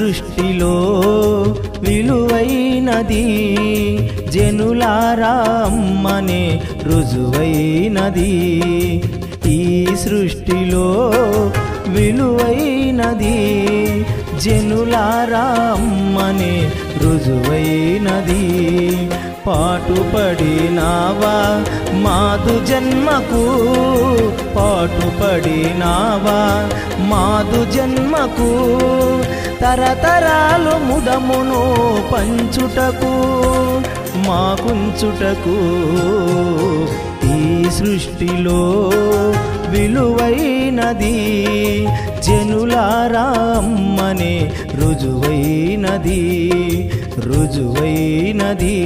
సృష్టిలో విలువైనది జనులారా అమ్మనే రుజువైనది ఈ సృష్టిలో విలువైనది జనులారా అమ్మనే రుజువైనది పాటుపడినావా మాదు జన్మకు పాటుపడినావా మాదు జన్మకు తరతరాలు ముదమును పంచుటకు మాకుంచుటకు ఈ సృష్టిలో విలువైనది జనులారా అమ్మనే రుజువైనది రుజువైనది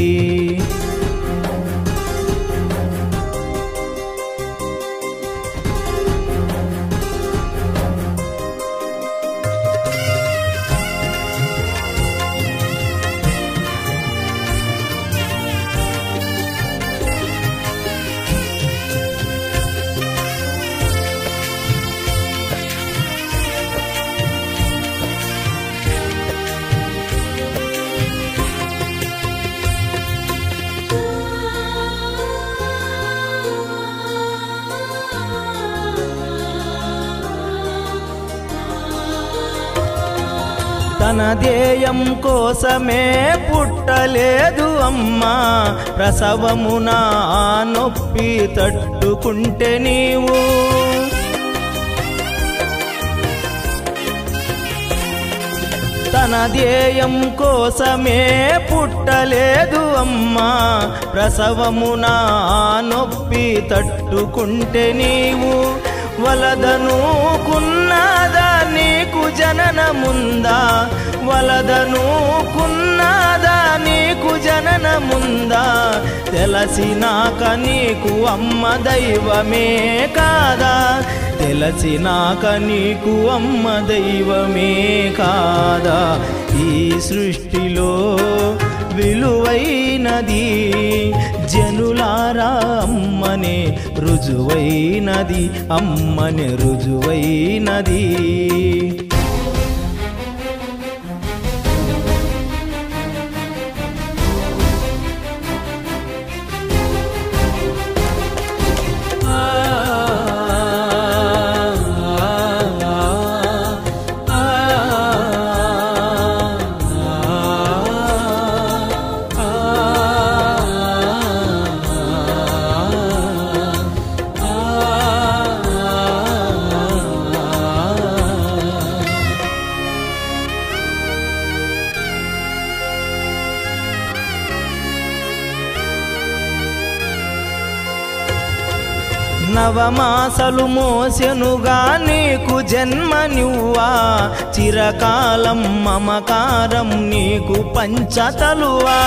తన ధ్యేయం కోసమే పుట్టలేదు అమ్మా ప్రసవమున ఆ నొప్పి తట్టుకుంటే నీవు తన ధ్యేయం కోసమే పుట్టలేదు అమ్మా ప్రసవమున ఆ నొప్పి తట్టుకుంటే నీవు వలదనుకున్నదా నీకు జననముందా వలదనుకున్నదా నీకు జననముందా తెలసినాక నీకు అమ్మ దైవమే కాదా తెలసినాక నీకు అమ్మ దైవమే కాదా ఈ సృష్టిలో విలువైనది జనులారా అమ్మనే రుజువైనది అమ్మనే రుజువైనది నవమాసలు మోసెనుగా నీకు జన్మనివ్వా చిరకాలం మమకారం నీకు పంచతలువా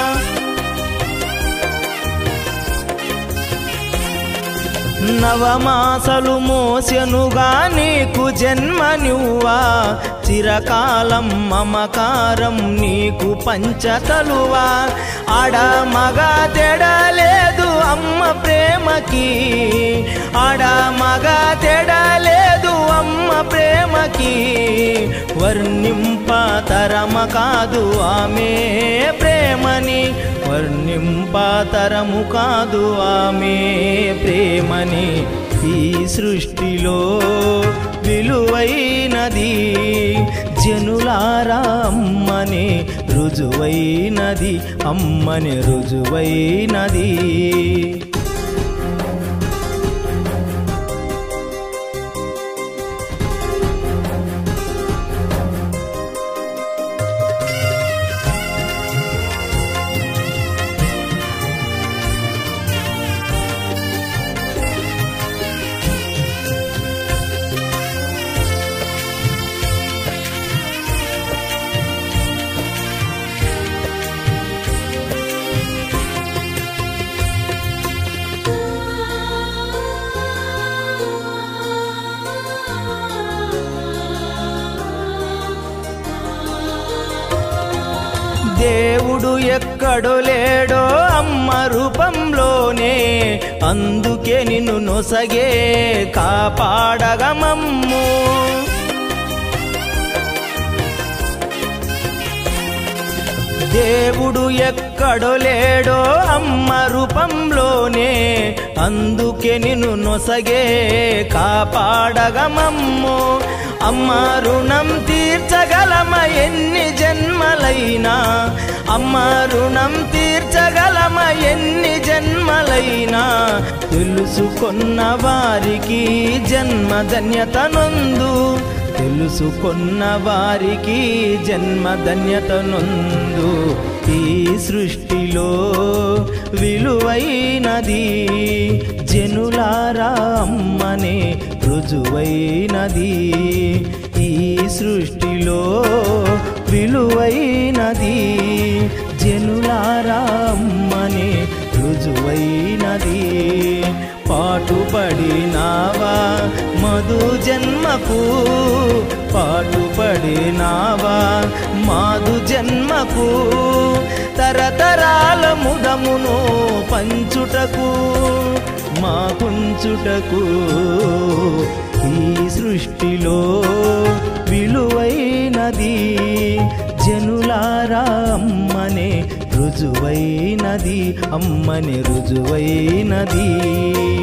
నవమాసలు మోసెనుగా నీకు జన్మనివ్వా చిరకాలం మమకారం నీకు పంచతలువా ఆడ మగ తెడలేదు అమ్మ ప్రేమకి ఆడ మగ తెడలేదు అమ్మ ప్రేమకి వర్ణింప తరమ కాదు ఆమె ప్రేమని వర్ణింప తరము కాదు ఆమె ప్రేమని ఈ సృష్టిలో విలువైనది జనులారా అమ్మనే రుజువైనది అమ్మని రుజువైనది దేవుడు ఎక్కడో లేడో అమ్మ రూపంలోనే అందుకే నిన్ను నొసగే కాపాడగమమ్ము దేవుడు ఎక్కడో లేడో అమ్మ రూపంలోనే అందుకే నిన్ను నొసగే కాపాడగమమ్ము అమ్మ రుణం తీర్చగలమ ఎన్ని జన్మలైనా అమ్మ రుణం తీర్చగలమ ఎన్ని జన్మలైనా తెలుసుకొన్న వారికి జన్మధన్యత నొందు తెలుసుకొన్న వారికి జన్మధన్యత నొందు ఈ సృష్టిలో విలువైనది జనులారా అమ్మనే రుజువైనది ఈ సృష్టిలో విలువైనది జనులారా అమ్మనే రుజువైనది పాటుపడినావా మధు జన్మకు పాటుపడినావా మాధు జన్మకు తరతరాల ముదమును పంచుటకు మా కుంచుటకు ఈ సృష్టిలో విలువైనది జనులారా అమ్మనే రుజువైనది అమ్మని రుజువైనది